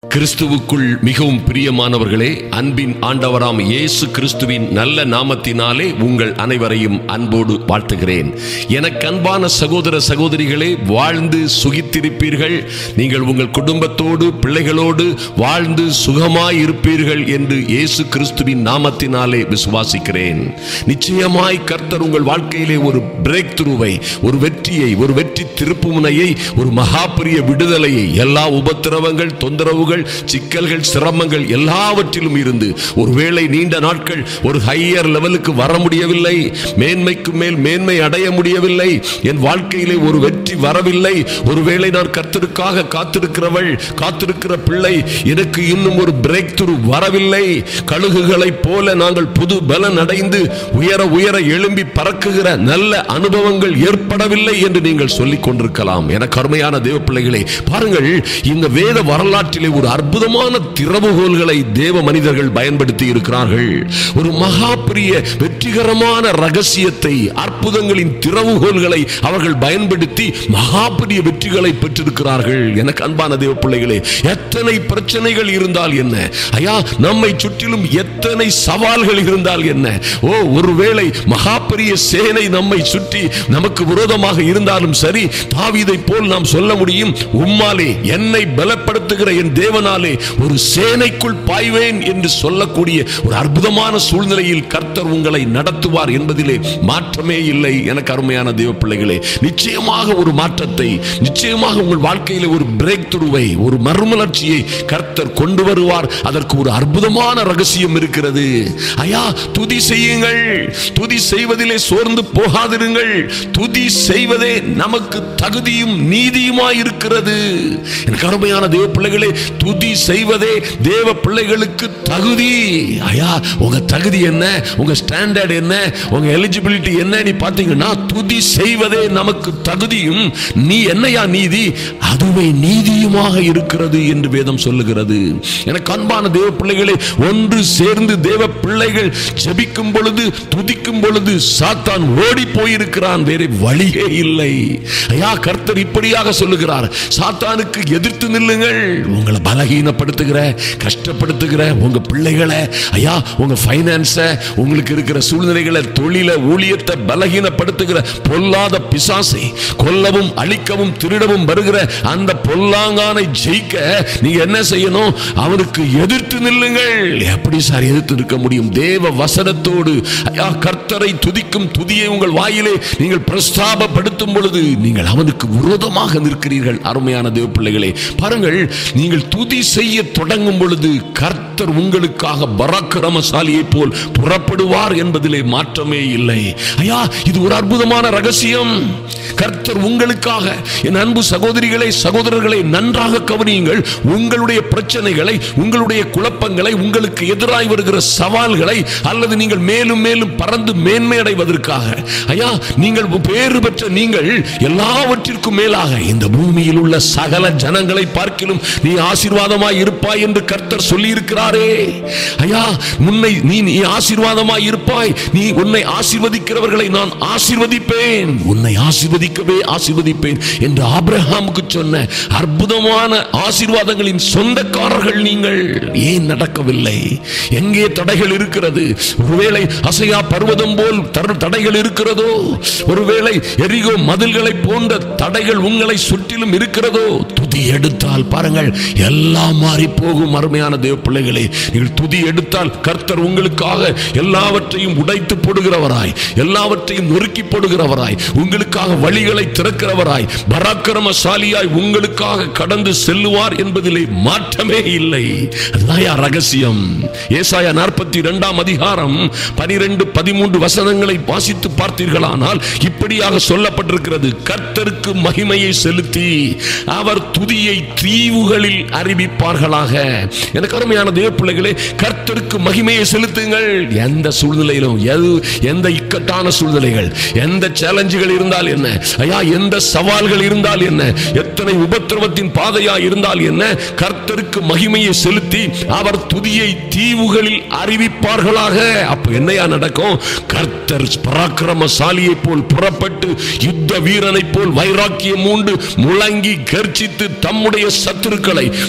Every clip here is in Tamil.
கிறிஸ்துவுக்குள் மிகவும் பிரியமானவர்களே அன்பின் ஆண்டவராம் இயேசு கிறிஸ்துவின் நல்ல நாமத்தினாலே உங்கள் அனைவரையும் அன்போடு வாழ்த்துகிறேன் எனக்கு அன்பான சகோதர சகோதரிகளே வாழ்ந்து சுகித்திருப்பீர்கள் நீங்கள் உங்கள் குடும்பத்தோடு பிள்ளைகளோடு வாழ்ந்து சுகமாய் இருப்பீர்கள் என்று இயேசு கிறிஸ்துவின் நாமத்தினாலே விசுவாசிக்கிறேன் நிச்சயமாய் கர்த்தர் உங்கள் வாழ்க்கையிலே ஒரு பிரேக் த்ரூவை ஒரு வெற்றியை ஒரு வெற்றி திருப்புமுனையை ஒரு மகாபெரிய விடுதலையை எல்லா உபத்திரவங்கள் தொந்தரவுகள் சிக்கல்கள் சிரமங்கள் எல்லாவற்றிலும் இருந்து ஒருவேளை நீண்ட நாட்கள் ஒரு ஹையர் லெவலுக்கு வர முடியவில்லை மேன்மைக்கு மேல் மேன்மை அடைய முடியவில்லை என் வாழ்க்கையிலே ஒரு வெற்றி வரவில்லை ஒருவேளை நான் கர்த்தருக்காக காத்திருக்கிறவள் காத்திருக்கிற பிள்ளை எனக்கு இன்னும் ஒரு பிரேக் த்ரூ வரவில்லை கழுகுகளைப் போல நாங்கள் புது பலன் அடைந்து உயர உயர எழும்பி பறக்குகிற நல்ல அனுபவங்கள் ஏற்படவில்லை என்று நீங்கள் சொல்லிக் கொண்டிருக்கலாம் என கருமையான தேவ பிள்ளைகளே பாருங்கள் இந்த வேத வரலாற்றிலே ஒரு அற்புதமான திறவுகோல்களை தேவ மனிதர்கள் பயன்படுத்தி இருக்கிறார்கள் ஒரு மகா பெரிய வெற்றிகரமான ரகசியத்தை அற்புதங்களின் திறவுகோல்களை அவர்கள் பயன்படுத்தி மகா பெரிய வெற்றிகளை பெற்றிருக்கிறார்கள் எனக்கு அன்பான தேவ பிள்ளைகளே எத்தனை பிரச்சனைகள் இருந்தால் என்ன ஐயா நம்மை சுற்றிலும் எத்தனை சவால்கள் இருந்தால் என்ன ஓ ஒருவேளை மகா பெரிய சேனை நம்மை சுற்றி நமக்கு விரோதமாக இருந்தாலும் சரி தாவீதை போல் நாம் சொல்ல முடியும் உம்மாலே என்னை பலப்படுத்துகிற என் தேவனாலே ஒரு சேனைக்குள் பாய்வேன் என்று சொல்லக்கூடிய ஒரு அற்புதமான சூழ்நிலையில் கர்த்தர் உங்களை நடத்துவார் என்பதிலே மாற்றமே இல்லை எனக்கு அருமையான தேவ பிள்ளைகளே நிச்சயமாக ஒரு மாற்றத்தை நிச்சயமாக உங்கள் வாழ்க்கையிலே ஒரு பிரேக் துருவை ஒரு மறுமலர்ச்சியை கர்த்தர் கொண்டு வருவார் அதற்கு ஒரு அற்புதமான ரகசியம் இருக்கிறது ஐயா துதி செய்யுங்கள் துதி செய்வதிலே சோர்ந்து போகாதிருங்கள் துதி செய்வதே நமக்கு தகுதியும் நீதியுமாய் இருக்கிறது எனக்கு அருமையான தேவ பிள்ளைகளே துதி செய்வதே தேவ பிள்ளைகளுக்கு தகுதி ஐயா உங்க தகுதி என்ன உங்க ஸ்டாண்டர்ட் என்ன உங்க எலிஜிபிலிட்டி என்ன நீ பாத்தீங்கன்னா துதி செய்வதே நமக்கு தகுதியும் நீ என்னையா நீதி அதுவே நீதியுமாக இருக்கிறது என்று வேதம் சொல்லுகிறது எனக்கு அன்பான தேவ பிள்ளைகளே ஒன்று சேர்ந்து தேவ பிள்ளைகள் ஜெபிக்கும் பொழுது துதிக்கும் பொழுது சாத்தான் ஓடி போயிருக்கிறான் வேற வழியே இல்லை ஐயா கர்த்தர் இப்படியாக சொல்லுகிறார் சாத்தானுக்கு எதிர்த்து நில்லுங்கள் உங்களை பலகீனப்படுத்துகிற கஷ்டப்படுத்துகிற உங்க பிள்ளைகளை ஐயா உங்க பைனான்ஸ உங்களுக்கு இருக்கிற சூழ்நிலைகளை தொழில ஊழியத்தை பலகீனப்படுத்துகிற பொல்லாத பிசாசை கொல்லவும் அழிக்கவும் திருடவும் வருகிற அந்த பொல்லாங்கானை ஜெயிக்க நீங்க என்ன செய்யணும் அவனுக்கு எதிர்த்து நில்லுங்கள் எப்படி சார் எதிர்த்து நிற்க முடியும் தேவ வசனத்தோடு ஐயா கர்த்தரை துதிக்கும் துதியை உங்கள் வாயிலே நீங்கள் பிரஸ்தாபப்படுத்தும் பொழுது நீங்கள் அவனுக்கு விரோதமாக நிற்கிறீர்கள் அருமையான தேவ பிள்ளைகளே பாருங்கள் நீங்கள் துதி செய்ய தொடங்கும் பொழுது கர்த்தர் உங்களுக்காக பராக்கிரமசாலியை போல் புறப்படுவார் என்பதிலே மாற்றமே இல்லை ஐயா இது ஒரு அற்புதமான ரகசியம் கர்த்தர் உங்களுக்காக என் அன்பு சகோதரிகளை சகோதரர்களை நன்றாக கவனியுங்கள் உங்களுடைய பிரச்சனைகளை உங்களுடைய குழப்பங்களை உங்களுக்கு எதிராய் வருகிற சவால்களை அல்லது நீங்கள் மேலும் மேலும் பறந்து மேன்மை அடைவதற்காக ஐயா நீங்கள் பேறு பெற்ற நீங்கள் எல்லாவற்றிற்கும் மேலாக இந்த பூமியில் உள்ள சகல ஜனங்களை பார்க்கிலும் நீ ஆசீர்வாதமாய் இருப்பாய் என்று கர்த்தர் சொல்லி இருக்கிறாரே ஐயா முன்னை நீ நீ ஆசீர்வாதமாய் இருப்பாய் நீ உன்னை ஆசீர்வதிக்கிறவர்களை நான் ஆசீர்வதிப்பேன் உன்னை ஆசீர்வதிக்கவே ஆசீர்வதிப்பேன் என்று ஆபிரகாமுக்கு சொன்ன அற்புதமான ஆசீர்வாதங்களின் சொந்தக்காரர்கள் நீங்கள் ஏன் நடக்கவில்லை எங்கே தடைகள் இருக்கிறது ஒருவேளை அசையா பர்வதம் போல் தரு- தடைகள் இருக்கிறதோ ஒருவேளை எரிகோ மதில்களை போன்ற தடைகள் உங்களை சுற்றிலும் இருக்கிறதோ துதி எடுத்தால் பாருங்கள் எல்லாம் மாறி போகும் அருமையான தேவ பிள்ளைகளே நீங்கள் துதி எடுத்தால் கர்த்தர் உங்களுக்காக எல்லாவற்றையும் உடைத்து போடுகிறவராய் எல்லாவற்றையும் நொறுக்கி போடுகிறவராய் உங்களுக்காக வழிகளை திறக்கிறவராய் பராக்கிரமசாலியாய் உங்களுக்காக கடந்து செல்லுவார் என்பதிலே மாற்றமே இல்லை அதுதான் யா ரகசியம் ஏசாயா நாற்பத்தி இரண்டாம் அதிகாரம் பனிரெண்டு பதிமூன்று வசனங்களை வாசித்து பார்த்தீர்களானால் இப்படியாக சொல்லப்பட்டிருக்கிறது கர்த்தருக்கு மகிமையை செலுத்தி அவர் துதியை தீவுகளில் அறிவிப்பார்களாக எனக்கு அருமையான தேவ பிள்ளைகளே கர்த்தருக்கு மகிமையை செலுத்துங்கள் எந்த சூழ்நிலையிலும் எது எந்த இக்கட்டான சூழ்நிலைகள் எந்த சேலஞ்சுகள் இருந்தால் என்ன ஐயா எந்த சவால்கள் இருந்தால் என்ன எத்தனை உபத்திரவத்தின் பாதையா இருந்தால் என்ன கர்த்தருக்கு மகிமையை செலுத்தி அவர் துதியை தீவுகளில் அறிவிப்பார்களாக அப்ப என்னையா நடக்கும் கர்த்தர் பராக்கிரமசாலியை போல் புறப்பட்டு யுத்த வீரனை போல் வைராக்கியம் உண்டு முழங்கி கர்ச்சித்து தம்முடைய சத்துருக்களை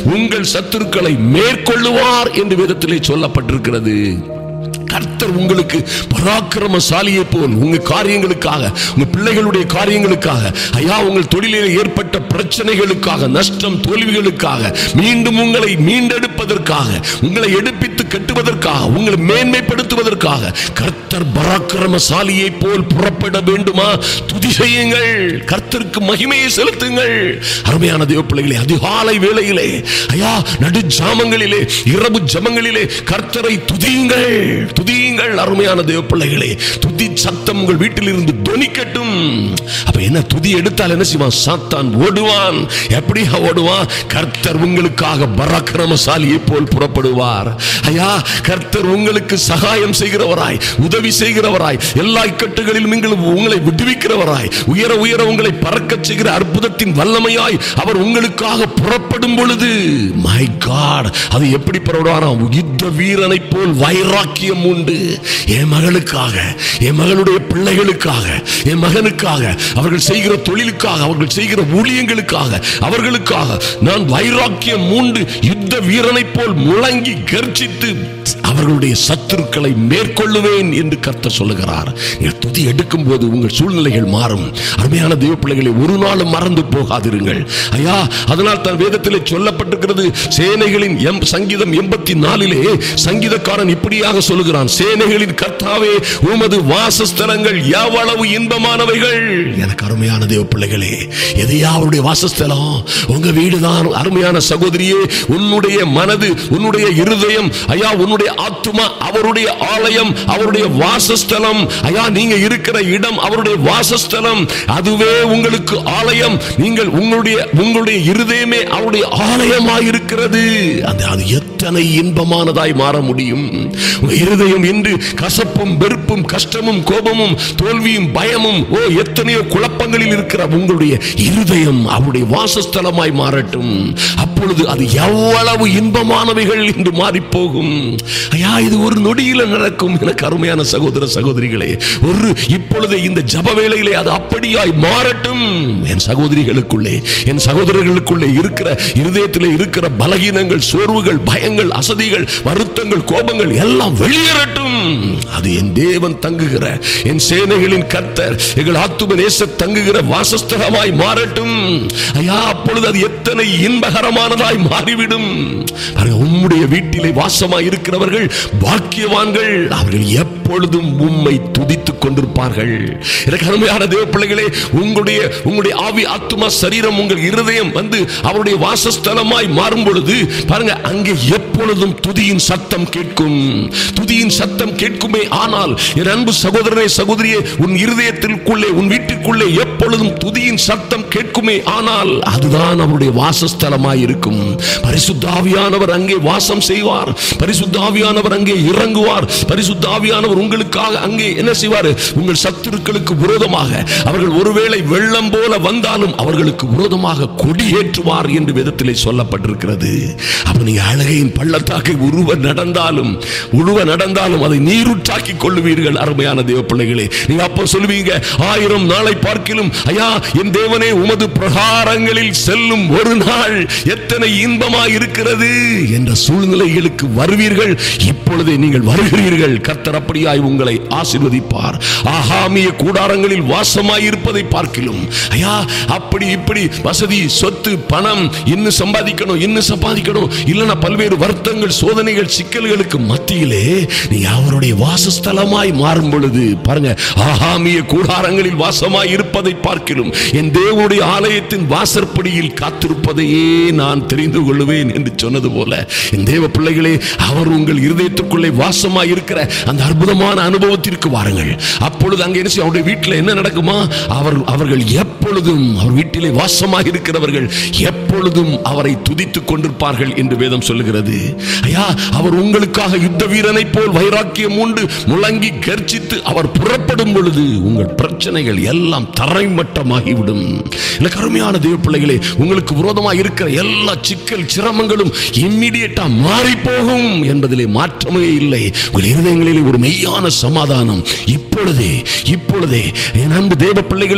உங்கள் சத்துருக்களை மேற்கொள்ளுவார் என்று வேதத்திலே சொல்லப்பட்டிருக்கிறது கர்த்தர் உங்களுக்கு பராக்கிரமசாலியை போல் உங்க காரியங்களுக்காக உங்க பிள்ளைகளுடைய காரியங்களுக்காக ஐயா உங்கள் தொழிலில் ஏற்பட்ட பிரச்சனைகளுக்காக நஷ்டம் தோல்விகளுக்காக மீண்டும் உங்களை மீண்டெடுப்பதற்காக உங்களை எடுப்பித்து கட்டுவதற்காக உங்களை மேன்மைப்படுத்துவதற்காக கர்த்தர் பராக்கிரமசாலியை போல் புறப்பட வேண்டுமா துதி செய்யுங்கள் கர்த்தருக்கு மகிமையை செலுத்துங்கள் அருமையான தேவ பிள்ளைகளே அதிகாலை வேளையிலே ஐயா நடு ஜாமங்களிலே இரவு ஜமங்களிலே கர்த்தரை துதியுங்கள் துதியுங்கள் அருமையான தேவ பிள்ளைகளே துதி சத்தம் உங்கள் வீட்டில் இருந்து தொனிக்கட்டும் அப்ப என்ன துதி எடுத்தால் என்ன செய்வான் சாத்தான் ஓடுவான் எப்படி ஓடுவான் கர்த்தர் உங்களுக்காக பராக்கிரமசாலியை போல் புறப்படுவார் ஐயா கர்த்தர் உங்களுக்கு சகாயம் செய்கிறவராய் உதவி செய்கிறவராய் எல்லா இக்கட்டுகளிலும் நீங்கள் உங்களை விடுவிக்கிறவராய் உயர உயர உங்களை பறக்கச் செய்கிற அற்புதத்தின் வல்லமையாய் அவர் உங்களுக்காக புறப்படும் பொழுது மை காட் அது எப்படி புறப்படுவாராம் யுத்த வீரனை போல் வைராக்கியம் உண்டு என் மகளுக்காக என் மகளுடைய பிள்ளைகளுக்காக என் மகனுக்காக அவர்கள் செய்கிற தொழிலுக்காக அவர்கள் செய்கிற ஊழியங்களுக்காக அவர்களுக்காக நான் வைராக்கியம் மூண்டு யுத்த வீரனை போல் முழங்கி கர்ஜித்து அவர்களுடைய சத்துருக்களை மேற்கொள்ளுவேன் என்று கர்த்தர் சொல்லுகிறார் நீங்கள் துதி எடுக்கும் போது உங்கள் சூழ்நிலைகள் மாறும் அருமையான தெய்வ பிள்ளைகளை ஒரு நாளும் மறந்து போகாதிருங்கள் ஐயா அதனால் தான் வேதத்திலே சொல்லப்பட்டிருக்கிறது சேனைகளின் எம் சங்கீதம் எண்பத்தி நாலிலே சங்கீதக்காரன் இப்படியாக சொல்லுகிறான் சேனைகளின் கர்த்தாவே உமது வாசஸ்தலங்கள் எவ்வளவு இன்பமானவைகள் எனக்கு அருமையான தேவ பிள்ளைகளே எதையா அவருடைய வாசஸ்தலம் உங்க வீடுதான் அருமையான சகோதரியே உன்னுடைய மனது உன்னுடைய இருதயம் ஐயா உன்னுடைய ஆத்துமா அவருடைய ஆலயம் அவருடைய வாசஸ்தலம் ஐயா நீங்க இருக்கிற இடம் அவருடைய வாசஸ்தலம் அதுவே உங்களுக்கு ஆலயம் நீங்கள் உங்களுடைய உங்களுடைய இருதயமே அவருடைய ஆலயமாய் இருக்கிறது அந்த அது எத்தனை இன்பமானதாய் மாற முடியும் உங்க இருதயம் இன்று கசப்பும் வெறுப்பும் கஷ்டமும் கோபமும் தோல்வியும் பயமும் ஓ எத்தனையோ குழப்பங்களில் இருக்கிற உங்களுடைய இருதயம் அவருடைய வாசஸ்தலமாய் மாறட்டும் அப்பொழுது அது எவ்வளவு இன்பமானவைகள் என்று மாறி போகும் ஐயா இது ஒரு நொடியில நடக்கும் எனக்கு அருமையான சகோதர சகோதரிகளே ஒரு இப்பொழுது இந்த ஜப வேளையிலே அது அப்படியாய் மாறட்டும் என் சகோதரிகளுக்குள்ளே என் சகோதரர்களுக்குள்ளே இருக்கிற இருதயத்திலே இருக்கிற பலகீனங்கள் சோர்வுகள் பயங்கள் அசதிகள் வருத்தங்கள் கோபங்கள் எல்லாம் வெளியேறட்டும் அது என் தேவன் தங்குகிற என் சேனைகளின் கர்த்தர் எங்கள் ஆத்தும நேச தங்குகிற வாசஸ்தலமாய் மாறட்டும் ஐயா அப்பொழுது அது எத்தனை இன்பகரமானதாய் மாறிவிடும் பாருங்க உம்முடைய வீட்டிலே வாசமாய் இருக்கிறவர்கள் பாக்கியவான்கள் அவர்கள் எப்பொழுதும் உம்மை துதித்துக் கொண்டிருப்பார்கள் எனக்கு அருமையான தேவ பிள்ளைகளே உங்களுடைய உங்களுடைய ஆவி ஆத்துமா சரீரம் உங்கள் இருதயம் வந்து அவருடைய வாசஸ்தலமாய் மாறும் பொழுது பாருங்க அங்கே எப்பொழுதும் துதியின் சத்தம் கேட்கும் துதியின் சத்தம் கேட்குமே ஆனால் என் அன்பு சகோதரனே சகோதரியே உன் இருதயத்திற்குள்ளே உன் வீட்டிற்குள்ளே எப்பொழுதும் துதியின் சத்தம் கேட்குமே ஆனால் அதுதான் அவருடைய வாசஸ்தலமாய் இருக்கும் பரிசுத்தாவியானவர் அங்கே வாசம் செய்வார் பரிசுத்தாவியானவர் அங்கே இறங்குவார் பரிசுத்தாவியானவர் உங்களுக்காக அங்கே என்ன செய்வார் உங்கள் சத்துருக்களுக்கு விரோதமாக அவர்கள் ஒருவேளை வெள்ளம் போல வந்தாலும் அவர்களுக்கு விரோதமாக கொடியேற்றுவார் என்று வேதத்திலே சொல்லப்பட்டிருக்கிறது அப்ப நீங்க அழகையின் பள்ளத்தாக்கை உருவ நடந்தாலும் உருவ நடந்தாலும் அதை நீருற்றாக்கி கொள்ளுவீர்கள் அருமையான தேவ பிள்ளைகளே நீங்க அப்போ சொல்லுவீங்க ஆயிரம் நாளை பார்க்கிலும் ஐயா என் தேவனே உமது பிரகாரங்களில் செல்லும் ஒரு நாள் எத்தனை இன்பமாய் இருக்கிறது என்ற சூழ்நிலைகளுக்கு வருவீர்கள் இப்பொழுதே நீங்கள் வருகிறீர்கள் கர்த்தர் அப்படியாய் உங்களை ஆசீர்வதிப்பார் ஆகாமிய கூடாரங்களில் வாசமாய் இருப்பதை பார்க்கிலும் ஐயா அப்படி இப்படி வசதி சொத்து பணம் இன்னும் சம்பாதிக்கணும் இன்னும் சம்பாதிக்கணும் இல்லைன்னா பல்வேறு வருத்தங்கள் சோதனைகள் சிக்கல்களுக்கு மத்தியிலே நீ அவருடைய வாசஸ்தலமாய் மாறும் பொழுது பாருங்க ஆகாமிய கூடாரங்களில் வாசமாய் இருப்பதை பார்க்கிலும் என் தேவனுடைய ஆலயத்தின் வாசற்படியில் காத்திருப்பதையே நான் தெரிந்து கொள்ளுவேன் என்று சொன்னது போல என் தேவ பிள்ளைகளே அவர் உங்கள் இருதயத்திற்குள்ளே வாசமாய் இருக்கிற அந்த அற்புதமான அனுபவத்திற்கு வாருங்கள் அப்பொழுது அங்கே என்ன செய்யும்? அவருடைய வீட்டில் என்ன நடக்குமா அவர் அவர்கள் எப்பொழுதும் அவர் வீட்டிலே வாசமாக இருக்கிறவர்கள் எப்பொழுதும் அவரை துதித்துக் கொண்டிருப்பார்கள் என்று வேதம் சொல்லுகிறது ஐயா அவர் உங்களுக்காக யுத்த வீரனை போல் வைராக்கியம் உண்டு முழங்கி கர்ஜித்து அவர் புறப்படும் பொழுது உங்கள் பிரச்சனைகள் எல்லாம் தரைமட்டமாகிவிடும் எனக்கு அருமையான தேவ பிள்ளைகளே உங்களுக்கு விரோதமாக இருக்கிற எல்லா சிக்கல் சிரமங்களும் இம்மிடியட்டா மாறி போகும் என்பதிலே மாற்றமே இல்லை உங்கள் இருதயங்களிலே ஒரு மெய்யான சமாதானம் இப்பொழுதே இப்பொழுதே என் அன்பு தேவ பிள்ளைகளை இப்பொழுது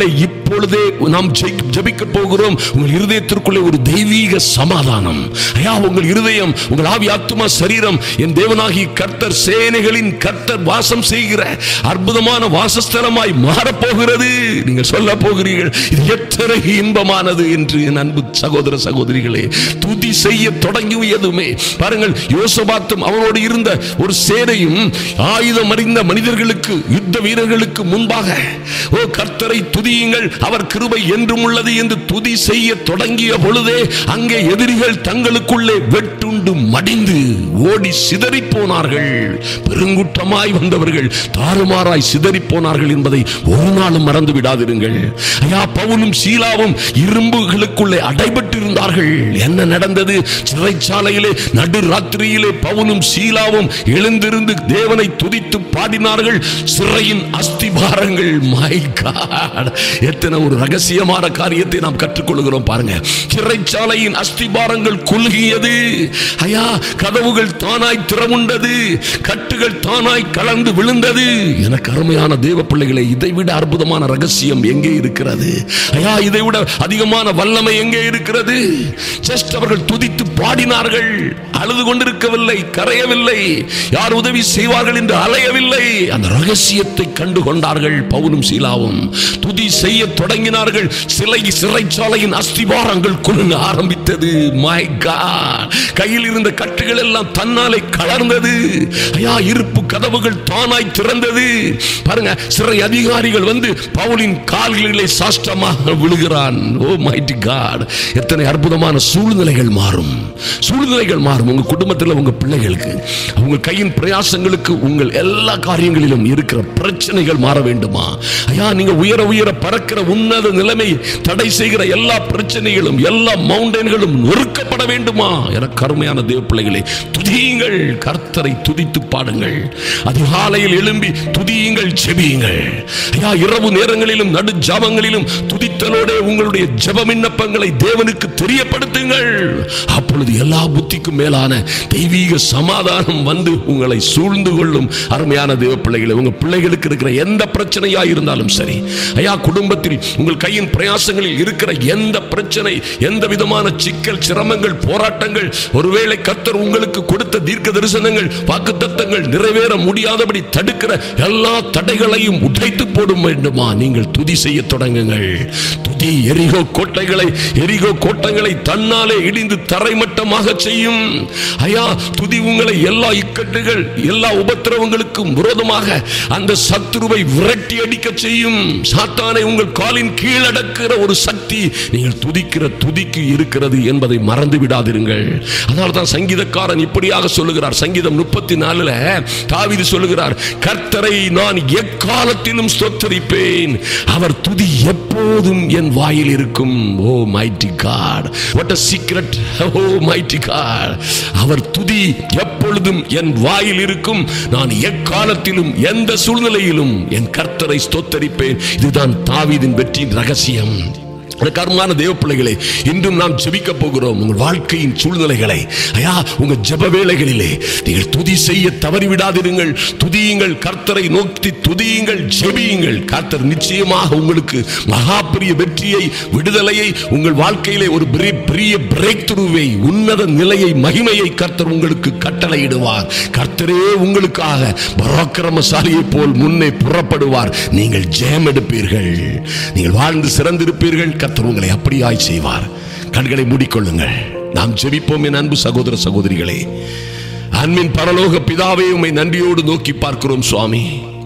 இப்பொழுதே நாம் ஜெய்- ஜெபிக்க போகிறோம் உங்கள் இருதயத்திற்குள்ளே ஒரு தெய்வீக சமாதானம் ஐயா உங்கள் இருதயம் உங்கள் ஆவி ஆத்துமா சரீரம் என் தேவனாகி கர்த்தர் சேனைகளின் கர்த்தர் வாசம் செய்கிற அற்புதமான வாசஸ்தலமாய் மாறப்போகிறது நீங்கள் சொல்ல போகிறீர்கள் இது எத்தனை இன்பமானது என்று என் அன்பு சகோதர சகோதரிகளே துதி செய்ய தொடங்கியதுமே பாருங்கள் யோசபாத்தும் அவனோடு இருந்த ஒரு சேனையும் ஆயுதம் அறிந்த மனிதர்களுக்கு யுத்த வீரர்களுக்கு முன்பாக ஓ கர்த்தரை துதியுங்கள் அவர் கிருபை என்றும் உள்ளது என்று துதி செய்ய தொடங்கிய பொழுதே அங்கே எதிரிகள் தங்களுக்குள்ளே வெட்டுண்டு மடிந்து ஓடி சிதறி போனார்கள் பெருங்குற்றமாய் வந்தவர்கள் தாறுமாறாய் சிதறி போனார்கள் என்பதை ஒரு நாளும் மறந்து விடாதிருங்கள் ஐயா பவுலும் சீலாவும் இரும்புகளுக்குள்ளே அடைபட்டு இருந்தார்கள் என்ன நடந்தது சிறைச்சாலையிலே நடு ராத்திரியிலே பவுலும் சீலாவும் எழுந்திருந்து தேவனை துதித்து பாடினார்கள் சிறையின் அஸ்திபாரங்கள் மை காட் எத்தனை ஒரு ரகசியமான காரியத்தை நாம் கற்றுக்கொள்கிறோம் பாருங்க சிறைச்சாலையின் அஸ்திபாரங்கள் குலுகியது ஐயா கதவுகள் தானாய் திறமுண்டது கட்டுகள் தானாய் கலந்து விழுந்தது எனக்கு அருமையான தேவ பிள்ளைகளை இதை விட அற்புதமான ரகசியம் எங்கே இருக்கிறது ஐயா இதை விட அதிகமான வல்லமை எங்கே இருக்கிறது ஜஸ்ட் அவர்கள் துதித்து பாடினார்கள் அழுது கொண்டிருக்கவில்லை கரையவில்லை யார் உதவி செய்வார்கள் என்று அலையவில்லை அந்த ரகசியத்தை கண்டு கொண்டார்கள் பவுனும் சீலாவும் துதி செய்ய தொடங்கினார்கள் சிலை சிறைச்சாலையின் அஸ்திவாரங்கள் குலுங்க ஆரம்பித்தது மை காட் கையில் இருந்த கட்டுகள் எல்லாம் தன்னாலே கலர்ந்தது ஐயா இருப்பு கதவுகள் தானாய் திறந்தது பாருங்க சிறை அதிகாரிகள் வந்து பவுலின் கால்களிலே சாஷ்டமாக விழுகிறான் ஓ மைட்டி காட் எத்தனை அற்புதமான சூழ்நிலைகள் மாறும் சூழ்நிலைகள் மாறும் உங்க குடும்பத்தில் உங்க பிள்ளைகளுக்கு உங்க கையின் பிரயாசங்களுக்கு உங்கள் எல்லா காரியங்களிலும் இருக்கிற பிரச்சனைகள் மாற வேண்டுமா ஐயா நீங்க உயர உயர பறக்கிற உன்னத நிலைமை தடை செய்கிற எல்லா பிரச்சனைகளும் எல்லா மவுண்டன்களும் நொறுக்கப்பட வேண்டுமா என கருமையான தேவ பிள்ளைகளே துதியுங்கள் கர்த்தரை துதித்து பாடுங்கள் அதிகாலையில் எழும்பி துதியுங்கள் செபியுங்கள் ஐயா இரவு நேரங்களிலும் நடு ஜாமங்களிலும் துதித்தலோட உங்களுடைய ஜெப விண்ணப்பங்களை தேவனுக்கு தெரியப்படுத்துங்கள் அப்பொழுது எல்லா புத்திக்கும் மேலான தெய்வீக சமாதானம் வந்து உங்களை சூழ்ந்து கொள்ளும் அருமையான தேவ பிள்ளைகளை உங்க பிள்ளைகளுக்கு இருக்கிற எந்த பிரச்சனையா இருந்தாலும் சரி ஐயா குடும்பத்தில் உங்கள் கையின் பிரயாசங்களில் இருக்கிற எந்த பிரச்சனை எந்த விதமான சிக்கல் சிரமங்கள் போராட்டங்கள் ஒருவேளை கர்த்தர் உங்களுக்கு கொடுத்த தீர்க்க தரிசனங்கள் வாக்குத்தத்தங்கள் நிறைவேற முடியாதபடி தடுக்கிற எல்லா தடைகளையும் உடைத்து போடும் வேண்டுமா நீங்கள் துதி செய்ய தொடங்குங்கள் துதி எரிகோ கோட்டைகளை எரிகோ கோட்டங்களை தன்னாலே இடிந்து தரைமட்டமாக செய்யும் ஐயா துதி உங்களை எல்லா இக்கட்டுகள் எல்லா உபத்திரவங்களுக்கும் விரோதமாக அந்த சத்துருவை விரட்டி அடிக்க செய்யும் சாத்தானை உங்கள் காலின் கீழடக்கிற ஒரு சக்தி நீங்கள் துதிக்கிற துதிக்கு இருக்கிறது என்பதை மறந்து விடாதிருங்கள் அதனால தான் சங்கீதக்காரன் இப்படியாக சொல்லுகிறார் சங்கீதம் முப்பத்தி நாலுல தாவீது சொல்லுகிறார் கர்த்தரை நான் எக்காலத்திலும் ஸ்தோத்தரிப்பேன் அவர் துதி எப்போதும் என் வாயில் இருக்கும் oh mighty God what a secret oh mighty God அவர் துதி எப்பொழுதும் என் வாயில் இருக்கும் நான் எக்காலத்திலும் எந்த சூழ்நிலையிலும் என் கர்த்தரை ஸ்தோத்தரிப்பேன் இதுதான் தாவீதின் வெற்றியின் ரகசியம் எனக்கு அருமையான தேவ பிள்ளைகளே இன்றும் நாம் ஜெபிக்க போகிறோம் உங்கள் வாழ்க்கையின் சூழ்நிலைகளை ஐயா உங்க ஜெப வேளைகளிலே நீங்கள் துதி செய்ய தவறிவிடாதிருங்கள் துதியுங்கள் கர்த்தரை நோக்கி துதியுங்கள் ஜெபியுங்கள் கர்த்தர் நிச்சயமாக உங்களுக்கு மகா பெரிய வெற்றியை விடுதலையை உங்கள் வாழ்க்கையிலே ஒரு பெரிய பெரிய பிரேக் துருவை உன்னத நிலையை மகிமையை கர்த்தர் உங்களுக்கு கட்டளையிடுவார் கர்த்தரே உங்களுக்காக பராக்கிரமசாலியை போல் முன்னே புறப்படுவார் நீங்கள் ஜெயம் எடுப்பீர்கள் நீங்கள் வாழ்ந்து சிறந்திருப்பீர்கள் கர்த்தர் உங்களை அப்படியாய் செய்வார் கண்களை மூடிக்கொள்ளுங்கள் நாம் ஜெபிப்போம் என் அன்பு சகோதர சகோதரிகளே அன்பின் பரலோக பிதாவே உம்மை நன்றியோடு நோக்கி பார்க்கிறோம் சுவாமி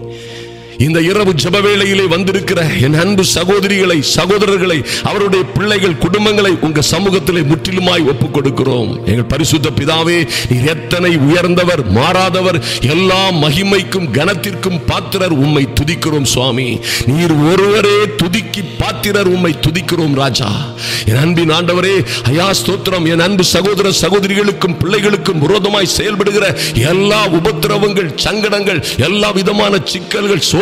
இந்த இரவு ஜெப வேளையிலே வந்திருக்கிற என் அன்பு சகோதரிகளை சகோதரர்களை அவருடைய பிள்ளைகள் குடும்பங்களை உங்க சமூகத்திலே முற்றிலுமாய் ஒப்புக் கொடுக்கிறோம் எங்கள் பரிசுத்த பிதாவே நீர் எத்தனை உயர்ந்தவர் மாறாதவர் எல்லா மகிமைக்கும் கனத்திற்கும் பாத்திரர் உம்மை துதிக்கிறோம் சுவாமி நீர் ஒருவரே துதிக்கு பாத்திரர் உம்மை துதிக்கிறோம் ராஜா என் அன்பின் ஆண்டவரே ஐயா ஸ்தோத்திரம் என் அன்பு சகோதர சகோதரிகளுக்கும் பிள்ளைகளுக்கும் விரோதமாய் செயல்படுகிற எல்லா உபத்திரவங்கள் சங்கடங்கள் எல்லா விதமான சிக்கல்கள்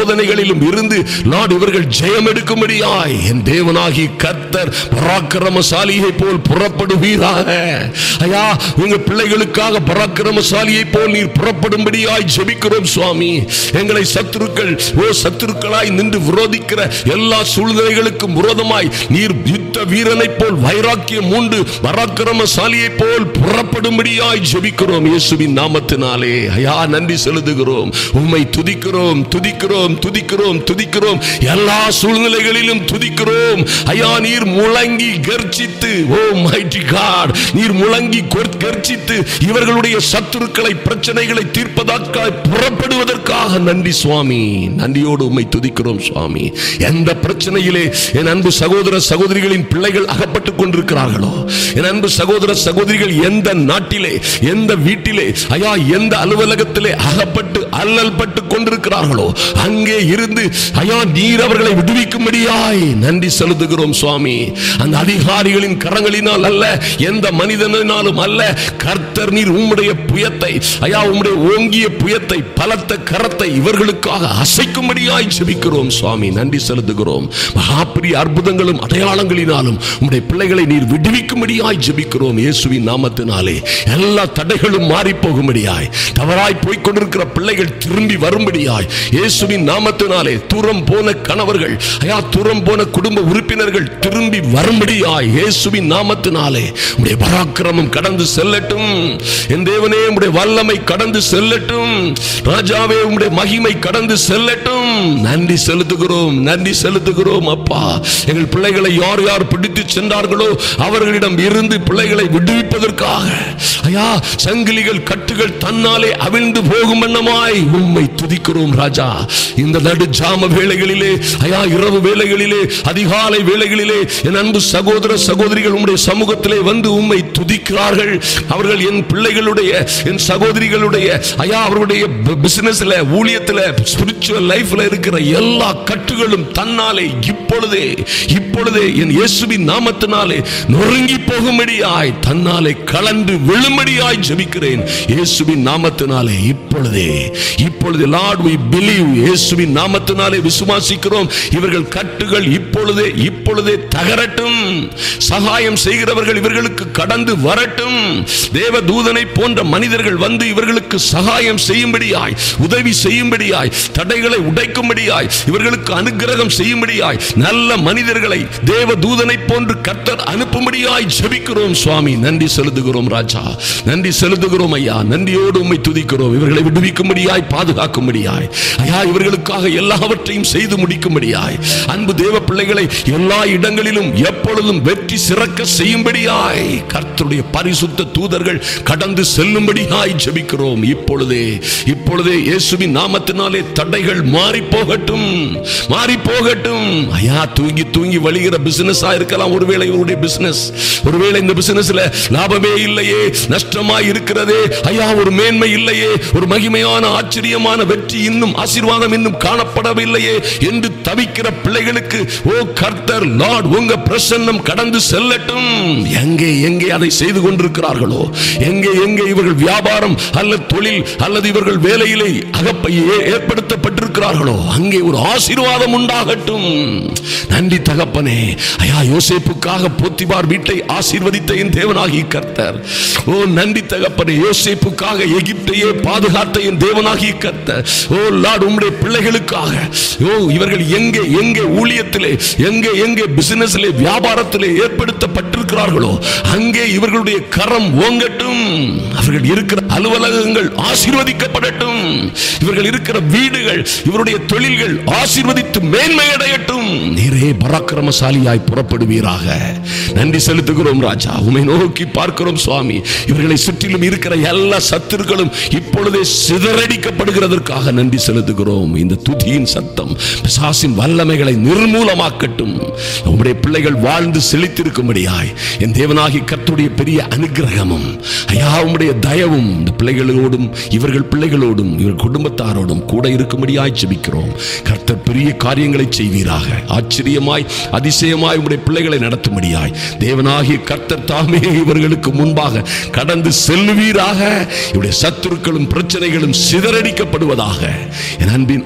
சோதனைகளிலும் இருந்து லார்ட் இவர்கள் ஜெயம் எடுக்கும்படியாய் என் தேவனாகி கர்த்தர் பராக்கிரமசாலியை போல் புறப்படுவீராக ஐயா உங்க பிள்ளைகளுக்காக பராக்கிரமசாலியை போல் நீர் புறப்படும்படியாய் ஜெபிக்கிறோம் சுவாமி எங்களை சத்துருக்கள் ஓ சத்துருக்களாய் நின்று விரோதிக்கிற எல்லா சூழ்நிலைகளுக்கும் விரோதமாய் நீர் யுத்த வீரனை போல் வைராக்கியம் உண்டு பராக்கிரமசாலியை போல் புறப்படும்படியாய் ஜெபிக்கிறோம் இயேசுவின் நாமத்தினாலே ஐயா நன்றி செலுத்துகிறோம் உம்மை துதிக்கிறோம் துதிக்கிறோம் துதிக்கிறோம் துதிக்கிறோம் எல்லா சூழ்நிலைகளிலும் துதிக்கிறோம் ஐயா நீர் முழங்கி கர்ஜித்து ஓ மைட்டி காட் நீர் முழங்கி கொர்- கர்ஜித்து இவர்களுடைய சத்துருக்களை பிரச்சனைகளை தீர்ப்பதற்காக புறப்படுவதற்காக நன்றி சுவாமி நன்றியோடு உம்மை துதிக்கிறோம் சுவாமி எந்த பிரச்சனையிலே என் அன்பு சகோதர சகோதரிகளின் பிள்ளைகள் அகப்பட்டுக் கொண்டிருக்கிறார்களோ என் அன்பு சகோதர சகோதரிகள் எந்த நாட்டிலே எந்த வீட்டிலே ஐயா எந்த அலுவலகத்திலே அகப்பட்டு அல்லல் பட்டு கொண்டிருக்கிறார்களோ அங்கே இருந்து ஐயா நீர் அவர்களை விடுவிக்கும்படியாய் நன்றி செலுத்துகிறோம் சுவாமி அந்த அதிகாரிகளின் கரங்களினால் அல்ல எந்த மனிதனாலும் அல்ல கர்த்தர் நீர் உம்முடைய புயத்தை ஐயா உம்முடைய ஓங்கிய புயத்தை பலத்த கரத்தை இவர்களுக்காக அசைக்கும்படியாய் ஜெபிக்கிறோம் சுவாமி நன்றி செலுத்துகிறோம் மகாபிரிய அற்புதங்களும் அடையாளங்களினாலும் உம்முடைய பிள்ளைகளை நீர் விடுவிக்கும்படியாய் ஜெபிக்கிறோம் இயேசுவின் நாமத்தினாலே எல்லா தடைகளும் மாறி போகும்படியாய் தவறாய் போய்க் கொண்டிருக்கிற பிள்ளைகள் திரும்பி வரும்படியாய் இயேசுவின் நாமத்தினாலே தூரம் போன கணவர்கள் ஐயா தூரம் போன குடும்ப உறுப்பினர்கள் திரும்பி வரும்படியாய் இயேசுவின் நாமத்தினாலே உடைய பராக்கிரமம் கடந்து செல்லட்டும் என் தேவனே உடைய வல்லமை கடந்து செல்லட்டும் ராஜாவே உடைய மகிமை கடந்து செல்லட்டும் நன்றி செலுத்துகிறோம் நன்றி செலுத்துகிறோம் அப்பா எங்கள் பிள்ளைகளை யார் யார் பிடித்து சென்றார்களோ அவர்களிடம் இருந்து பிள்ளைகளை விடுவிப்பதற்காக ஐயா சங்கிலிகள் கட்டுகள் தன்னாலே அவிழ்ந்து போகும் வண்ணமாய் உம்மை துதிக்கிறோம் ராஜா இந்த நடு ஜாம வேளைகளிலே ஐயா இரவு வேளைகளிலே அதிகாலை வேளைகளிலே என் அன்பு சகோதர சகோதரிகள் உம்முடைய சமூகத்திலே வந்து உம்மை துதிக்கிறார்கள் அவர்கள் என் பிள்ளைகளுடைய என் சகோதரிகளுடைய ஐயா அவருடைய பிசினஸ்ல ஊழியத்துல ஸ்பிரிச்சுவல் லைஃப்ல இருக்கிற எல்லா கட்டுகளும் தன்னாலே இப்பொழுதே இப்பொழுதே என் இயேசுவின் நாமத்தினாலே நொறுங்கி போகும்படியாய் தன்னாலே கலந்து விழும்படியாய் ஜெபிக்கிறேன் இயேசுவின் நாமத்தினாலே இப்பொழுதே இப்பொழுது லார்ட் we believe இயேசுவின் நாமத்தினாலே விசுவாசிக்கிறோம் இவர்கள் கட்டுகள் இப்பொழுதே இப்பொழுதே தகரட்டும் சகாயம் செய்கிறவர்கள் இவர்களுக்கு கடந்து வரட்டும் தேவ தூதனை போன்ற மனிதர்கள் வந்து இவர்களுக்கு சகாயம் செய்யும்படியாய் உதவி செய்யும்படியாய் தடைகளை உடைக்கும்படியாய் இவர்களுக்கு அனுக்கிரகம் செய்யும்படியாய் நல்ல மனிதர்களை தேவ தூதனை போன்று கர்த்தர் அனுப்பும்படியாய் ஜெபிக்கிறோம் சுவாமி நன்றி செலுத்துகிறோம் ராஜா நன்றி செலுத்துகிறோம் ஐயா நன்றியோடு உம்மை துதிக்கிறோம் இவர்களை விடுவிக்கும்படியாய் பாதுகாக்கும்படியாய் ஐயா இவர்களுக்காக எல்லாவற்றையும் செய்து முடிக்கும்படியாய் அன்பு தேவ பிள்ளைகளை எல்லா இடங்களிலும் எப்பொழுதும் வெற்றி சிறக்க செய்யும்படியாய் கர்த்தருடைய பரிசுத்த தூதர்கள் கடந்து செல்லும்படியாய் ஜெபிக்கிறோம் இப்பொழுதே இப்பொழுதே இயேசுவின் நாமத்தினாலே தடைகள் மாறி போகட்டும் மாறி போகட்டும் ஐயா தூங்கி தூங்கி வழிகிற பிசினஸ் இருக்கலாம் ஒருவேளை இவருடைய பிசினஸ் ஒருவேளை இந்த பிசினஸ்ல லாபமே இல்லையே நஷ்டமாய் இருக்கிறதே ஐயா ஒரு மேன்மை இல்லையே ஒரு மகிமையான ஆச்சரியமான வெற்றி இன்னும் ஆசீர்வாதம் இன்னும் காணப்படவில்லையே என்று தவிக்கிற பிள்ளைகளுக்கு ஓ கர்த்தர் லார்ட் உங்க பிரசன்னம் கடந்து செல்லட்டும் எங்கே எங்கே அதை செய்து கொண்டிருக்கிறார்களோ எங்கே எங்கே இவர்கள் வியாபாரம் அல்லது தொழில் அல்லது இவர்கள் வேலையிலே அகப்ப ஏ- ஏற்படுத்தப்பட்டிருக்கிறார்களோ அங்கே ஒரு ஆசீர்வாதம் உண்டாகட்டும் நன்றி தகப்பனே ஐயா யோசேப்புக்காக போத்திபார் வீட்டை ஆசீர்வதித்த என் தேவனாகி கர்த்தர் ஓ நன்றி தகப்பனே யோசேப்புக்காக எகிப்தையே பாதுகாத்த என் தேவனாகி கர்த்தர் ஓ லார்ட் உம்முடைய பிள்ளைகளுக்காக ஓ இவர்கள் எங்கே எங்கே ஊழியத்திலே எங்கே எங்கே பிசினஸ்லே வியாபாரத்திலே ஏற்படுத்தப்பட்டிருக்கிறார்களோ அங்கே இவர்களுடைய கரம் ஓங்கட்டும் அவர்கள் இருக்கிற அலுவலகங்கள் ஆசீர்வதிக்கப்படட்டும் இவர்கள் இருக்கிற வீடுகள் இவருடைய தொழில்கள் ஆசீர்வதித்து மேன்மை அடையட்டும் நீரே பராக்கிரமசாலியாய் புறப்படுவீராக நன்றி செலுத்துகிறோம் ராஜா உமை நோக்கி பார்க்கிறோம் சுவாமி இவர்களை சுற்றிலும் இருக்கிற எல்லா சத்துருக்களும் இப்பொழுதே சிதறடிக்கப்படுகிறதற்காக நன்றி செலுத்துகிறோம் இந்த துதியின் சத்தம் பிசாசின் வல்லமைகளை நிர்மூலமாக்கட்டும் உம்முடைய பிள்ளைகள் வாழ்ந்து செழித்திருக்கும்படியாய் என் தேவனாகி கர்த்தருடைய பெரிய அனுக்கிரகமும் ஐயா உம்முடைய தயவும் இந்த பிள்ளைகளோடும் இவர்கள் பிள்ளைகளோடும் இவர்கள் குடும்பத்தாரோடும் கூட இருக்கும்படியாய் ஜெபிக்கிறோம் கர்த்தர் பெரிய காரியங்களை செய்வீராக ஆச்சரியமாய் அதிசயமாய் உம்முடைய பிள்ளைகளை நடத்தும்படியாய் தேவனாகிய கர்த்தர் தாமே இவர்களுக்கு முன்பாக கடந்து செல்லுவீராக இவருடைய சத்துருக்களும் பிரச்சனைகளும் சிதறடிக்கப்படுவதாக என் அன்பின்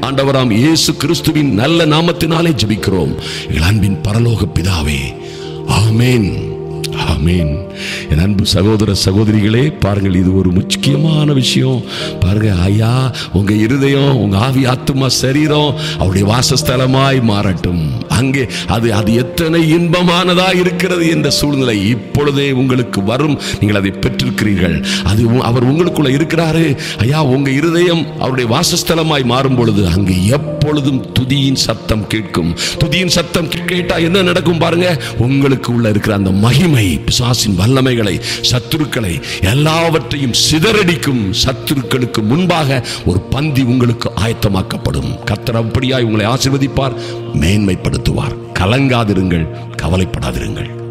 ஆண்டவராம் இயேசு கிறிஸ்துவின் நல்ல நாமத்தினாலே ஜெபிக்கிறோம் எங்கள் அன்பின் பரலோக பிதாவே ஆமென் ஆமென் என் அன்பு சகோதர சகோதரிகளே பாருங்கள் இது ஒரு முக்கியமான விஷயம் பாருங்க ஐயா உங்க இருதயம் உங்க ஆவி ஆத்துமா சரீரம் அவருடைய வாசஸ்தலமாய் மாறட்டும் அங்கே அது அது எத்தனை இன்பமானதா இருக்கிறது என்ற சூழ்நிலை இப்பொழுதே உங்களுக்கு வரும் நீங்கள் அதை பெற்றிருக்கிறீர்கள் அது உ- அவர் உங்களுக்குள்ள இருக்கிறாரு ஐயா உங்க இருதயம் அவருடைய வாசஸ்தலமாய் மாறும் பொழுது அங்கு எப்பொழுதும் துதியின் சத்தம் கேட்கும் துதியின் சத்தம் கேட்டா என்ன நடக்கும் பாருங்க உங்களுக்கு உள்ள இருக்கிற அந்த மகிமை பிசாசின் வல்லமைகளை சத்துருக்களை எல்லாவற்றையும் சிதறடிக்கும் சத்துருக்களுக்கு முன்பாக ஒரு பந்தி உங்களுக்கு ஆயத்தமாக்கப்படும் கர்த்தர் அப்படியாய் உங்களை ஆசீர்வதிப்பார் மேன்மைப்படுத்துவார் கலங்காதிருங்கள் கவலைப்படாதிருங்கள்